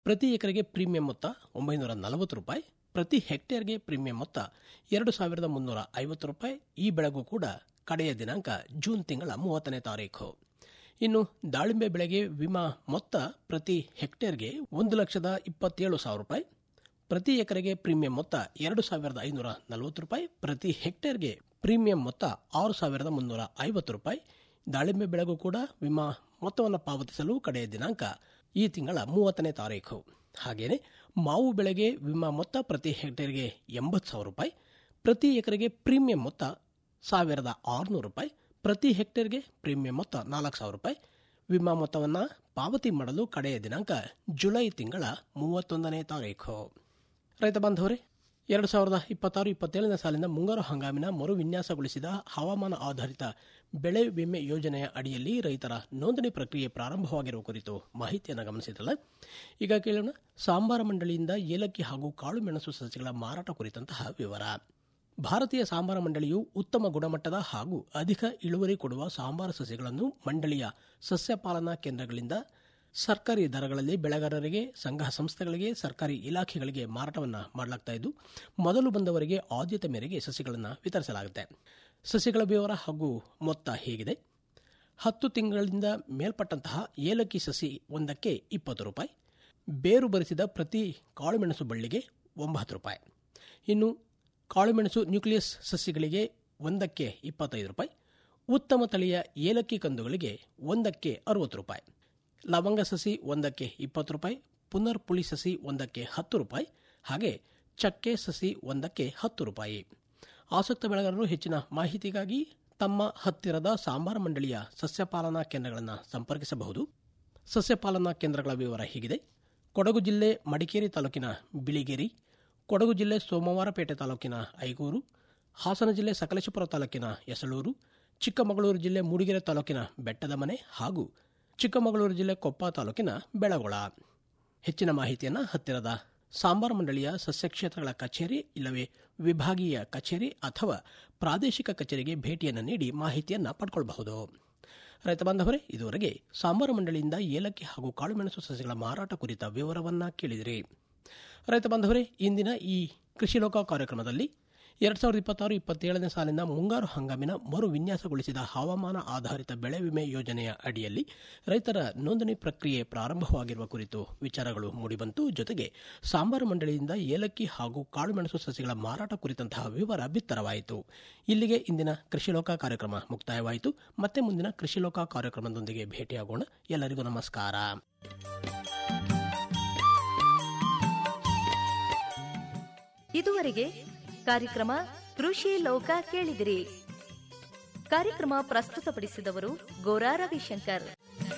ಪ್ರತಿ ಎಕರೆಗೆ ಪ್ರೀಮಿಯಂ ಮೊತ್ತ ಒಂಬೈನೂರ ನಲವತ್ತು ರೂಪಾಯಿ ಪ್ರತಿ ಹೆಕ್ಟೇರ್ಗೆ ಪ್ರೀಮಿಯಂ ಮೊತ್ತ ಎರಡು ಸಾವಿರದ ಮುನ್ನೂರ ಐವತ್ತು ರೂಪಾಯಿ ಈ ಬೆಳೆಗೂ ಕೂಡ ಕಡೆಯ ದಿನಾಂಕ ಜೂನ್ ತಿಂಗಳ ಮೂವತ್ತನೇ ತಾರೀಖು ಇನ್ನು ದಾಳಿಂಬೆ ಬೆಳೆಗೆ ವಿಮಾ ಮೊತ್ತ ಪ್ರತಿ ಹೆಕ್ಟೇರ್ಗೆ ಒಂದು ಲಕ್ಷದ ಇಪ್ಪತ್ತೇಳು ಸಾವಿರ ರೂಪಾಯಿ ಪ್ರತಿ ಎಕರೆಗೆ ಪ್ರೀಮಿಯಂ ಮೊತ್ತ ಎರಡು ಸಾವಿರದ ಐನೂರ ನಲವತ್ತು ರೂಪಾಯಿ ಪ್ರತಿ ಹೆಕ್ಟೇರ್ಗೆ ಪ್ರೀಮಿಯಂ ಮೊತ್ತ ಆರು ಸಾವಿರದ ಮುನ್ನೂರ ಐವತ್ತು ರೂಪಾಯಿ ದಾಳಿಂಬೆ ಬೆಳೆಗೂ ಕೂಡ ವಿಮಾ ಮೊತ್ತವನ್ನು ಪಾವತಿಸಲು ಕಡೆಯ ದಿನಾಂಕ ಈ ತಿಂಗಳ ಮೂವತ್ತನೇ ತಾರೀಖು ಹಾಗೆಯೇ ಮಾವು ಬೆಳೆಗೆ ವಿಮಾ ಮೊತ್ತ ಪ್ರತಿ ಹೆಕ್ಟೇರ್ಗೆ ಎಂಬತ್ತು ಸಾವಿರ ರೂಪಾಯಿ ಪ್ರತಿ ಎಕರೆಗೆ ಪ್ರೀಮಿಯಂ ಮೊತ್ತ ಸಾವಿರದ ಆರುನೂರು ರೂಪಾಯಿ ಪ್ರತಿ ಹೆಕ್ಟೇರ್ಗೆ ಪ್ರೀಮಿಯಂ ಮೊತ್ತ ನಾಲ್ಕು ಸಾವಿರ ರೂಪಾಯಿ ವಿಮಾ ಮೊತ್ತವನ್ನು ಪಾವತಿ ಮಾಡಲು ಕಡೆಯ ದಿನಾಂಕ ಜುಲೈ ತಿಂಗಳ ಮೂವತ್ತೊಂದನೇ ತಾರೀಖು ರೈತ ಬಾಂಧವರೇ ಎರಡು ಸಾವಿರದ ಇಪ್ಪತ್ತಾರು ಇಪ್ಪತ್ತೇಳನೇ ಸಾಲಿನ ಮುಂಗಾರು ಹಂಗಾಮಿನ ಮರು ವಿನ್ಯಾಸಗೊಳಿಸಿದ ಹವಾಮಾನ ಆಧಾರಿತ ಬೆಳೆ ವಿಮೆ ಯೋಜನೆಯ ಅಡಿಯಲ್ಲಿ ರೈತರ ನೋಂದಣಿ ಪ್ರಕ್ರಿಯೆ ಪ್ರಾರಂಭವಾಗಿರುವ ಕುರಿತು ಮಾಹಿತಿಯನ್ನು ಗಮನಿಸಿದಲ್ಲ ಈಗ ಕೇಳೋಣ ಸಾಂಬಾರ ಮಂಡಳಿಯಿಂದ ಏಲಕ್ಕಿ ಹಾಗೂ ಕಾಳು ಮೆಣಸು ಸಸ್ಯಗಳ ಮಾರಾಟ ಕುರಿತಂತಹ ವಿವರ ಭಾರತೀಯ ಸಾಂಬಾರ ಮಂಡಳಿಯು ಉತ್ತಮ ಗುಣಮಟ್ಟದ ಹಾಗೂ ಅಧಿಕ ಇಳುವರಿ ಕೊಡುವ ಸಾಂಬಾರ ಸಸ್ಯಗಳನ್ನು ಮಂಡಳಿಯ ಸಸ್ಯ ಪಾಲನಾ ಕೇಂದ್ರಗಳಿಂದ ಸರ್ಕಾರಿ ದರಗಳಲ್ಲಿ ಬೆಳೆಗಾರರಿಗೆ ಸಂಘ ಸಂಸ್ಥೆಗಳಿಗೆ ಸರ್ಕಾರಿ ಇಲಾಖೆಗಳಿಗೆ ಮಾರಾಟವನ್ನು ಮಾಡಲಾಗ್ತಾ ಇದ್ದು ಮೊದಲು ಬಂದವರಿಗೆ ಆದ್ಯತೆ ಮೇರೆಗೆ ಸಸಿಗಳನ್ನು ವಿತರಿಸಲಾಗುತ್ತೆ ಸಸಿಗಳ ವಿವರ ಹಾಗೂ ಮೊತ್ತ ಹೇಗಿದೆ ಹತ್ತು ತಿಂಗಳಿಂದ ಮೇಲ್ಪಟ್ಟಂತಹ ಏಲಕ್ಕಿ ಸಸಿ ಒಂದಕ್ಕೆ ಇಪ್ಪತ್ತು ರೂಪಾಯಿ ಬೇರು ಬರಿಸಿದ ಪ್ರತಿ ಕಾಳುಮೆಣಸು ಬಳ್ಳಿಗೆ ಒಂಬತ್ತು ರೂಪಾಯಿ ಇನ್ನು ಕಾಳುಮೆಣಸು ನ್ಯೂಕ್ಲಿಯಸ್ ಸಸಿಗಳಿಗೆ ಒಂದಕ್ಕೆ ಇಪ್ಪತ್ತೈದು ರೂಪಾಯಿ ಉತ್ತಮ ತಳಿಯ ಏಲಕ್ಕಿ ಕಂದುಗಳಿಗೆ ಒಂದಕ್ಕೆ ಅರವತ್ತು ರೂಪಾಯಿ ಲವಂಗ ಸಸಿ ಒಂದಕ್ಕೆ ಇಪ್ಪತ್ತು ರೂಪಾಯಿ ಪುನರ್ ಪುಳಿ ಸಸಿ ಒಂದಕ್ಕೆ ಹತ್ತು ರೂಪಾಯಿ ಹಾಗೆ ಚಕ್ಕೆ ಸಸಿ ಒಂದಕ್ಕೆ ಹತ್ತು ರೂಪಾಯಿ ಆಸಕ್ತ ಬೆಳೆಗಾರರು ಹೆಚ್ಚಿನ ಮಾಹಿತಿಗಾಗಿ ತಮ್ಮ ಹತ್ತಿರದ ಸಾಂಬಾರ ಮಂಡಳಿಯ ಸಸ್ಯಪಾಲನಾ ಕೇಂದ್ರಗಳನ್ನು ಸಂಪರ್ಕಿಸಬಹುದು ಸಸ್ಯಪಾಲನಾ ಕೇಂದ್ರಗಳ ವಿವರ ಹೀಗಿದೆ ಕೊಡಗು ಜಿಲ್ಲೆ ಮಡಿಕೇರಿ ತಾಲೂಕಿನ ಬಿಳಿಗೇರಿ ಕೊಡಗು ಜಿಲ್ಲೆ ಸೋಮವಾರಪೇಟೆ ತಾಲೂಕಿನ ಐಗೂರು ಹಾಸನ ಜಿಲ್ಲೆ ಸಕಲೇಶಪುರ ತಾಲೂಕಿನ ಯಸಳೂರು ಚಿಕ್ಕಮಗಳೂರು ಜಿಲ್ಲೆ ಮೂಡಿಗೆರೆ ತಾಲೂಕಿನ ಬೆಟ್ಟದ ಮನೆ ಹಾಗೂ ಚಿಕ್ಕಮಗಳೂರು ಜಿಲ್ಲೆ ಕೊಪ್ಪ ತಾಲೂಕಿನ ಬೆಳಗೊಳ ಹೆಚ್ಚಿನ ಮಾಹಿತಿಯನ್ನು ಹತ್ತಿರದ ಸಾಂಬಾರ ಮಂಡಳಿಯ ಸಸ್ಯ ಕ್ಷೇತ್ರಗಳ ಕಚೇರಿ ಇಲ್ಲವೇ ವಿಭಾಗೀಯ ಕಚೇರಿ ಅಥವಾ ಪ್ರಾದೇಶಿಕ ಕಚೇರಿಗೆ ಭೇಟಿಯನ್ನು ನೀಡಿ ಮಾಹಿತಿಯನ್ನು ಪಡ್ಕೊಳ್ಬಹುದು ರೈತ ಬಾಂಧವರೇ ಇದುವರೆಗೆ ಸಾಂಬಾರ ಮಂಡಳಿಯಿಂದ ಏಲಕ್ಕಿ ಹಾಗೂ ಕಾಳುಮೆಣಸು ಸಸ್ಯಗಳ ಮಾರಾಟ ಕುರಿತ ವಿವರವನ್ನ ಕೇಳಿದಿರಿ ರೈತ ಬಾಂಧವರೇ ಇಂದಿನ ಈ ಕೃಷಿ ಲೋಕ ಕಾರ್ಯಕ್ರಮದಲ್ಲಿ ಎರಡ್ ಸಾವಿರದ ಇಪ್ಪತ್ತಾರು ಇಪ್ಪತ್ತೇಳನೇ ಸಾಲಿನ ಮುಂಗಾರು ಹಂಗಾಮಿನ ಮರು ವಿನ್ಯಾಸಗೊಳಿಸಿದ ಹವಾಮಾನ ಆಧಾರಿತ ಬೆಳೆ ವಿಮೆ ಯೋಜನೆಯ ಅಡಿಯಲ್ಲಿ ರೈತರ ನೋಂದಣಿ ಪ್ರಕ್ರಿಯೆ ಪ್ರಾರಂಭವಾಗಿರುವ ಕುರಿತು ವಿಚಾರಗಳು ಮೂಡಿಬಂತು ಜೊತೆಗೆ ಸಾಂಬಾರು ಮಂಡಳಿಯಿಂದ ಏಲಕ್ಕಿ ಹಾಗೂ ಕಾಳುಮೆಣಸು ಸಸಿಗಳ ಮಾರಾಟ ಕುರಿತಂತಹ ವಿವರ ಬಿತ್ತರವಾಯಿತು ಇಲ್ಲಿಗೆ ಇಂದಿನ ಕೃಷಿ ಲೋಕ ಕಾರ್ಯಕ್ರಮ ಮುಕ್ತಾಯವಾಯಿತು ಮತ್ತೆ ಮುಂದಿನ ಕೃಷಿ ಲೋಕ ಕಾರ್ಯಕ್ರಮದೊಂದಿಗೆ ಭೇಟಿಯಾಗೋಣ ಎಲ್ಲರಿಗೂ ನಮಸ್ಕಾರ ಇದುವರೆಗೆ ಕಾರ್ಯಕ್ರಮ ಕೃಷಿ ಲೋಕ ಕೇಳಿದಿರಿ ಕಾರ್ಯಕ್ರಮ ಪ್ರಸ್ತುತಪಡಿಸಿದವರು ಗೋರಾ ರವಿಶಂಕರ್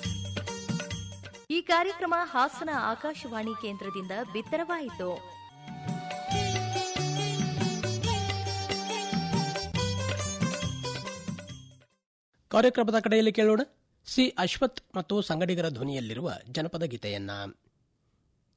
ಈ ಕಾರ್ಯಕ್ರಮ ಹಾಸನ ಆಕಾಶವಾಣಿ ಕೇಂದ್ರದಿಂದ ಬಿತ್ತರವಾಯಿತು ಕಾರ್ಯಕ್ರಮದ ಕಡೆಯಲ್ಲಿ ಕೇಳೋಣ ಸಿ ಅಶ್ವಥ್ ಮತ್ತು ಸಂಗಡಿಗರ ಧ್ವನಿಯಲ್ಲಿರುವ ಜನಪದ ಗೀತೆಯನ್ನ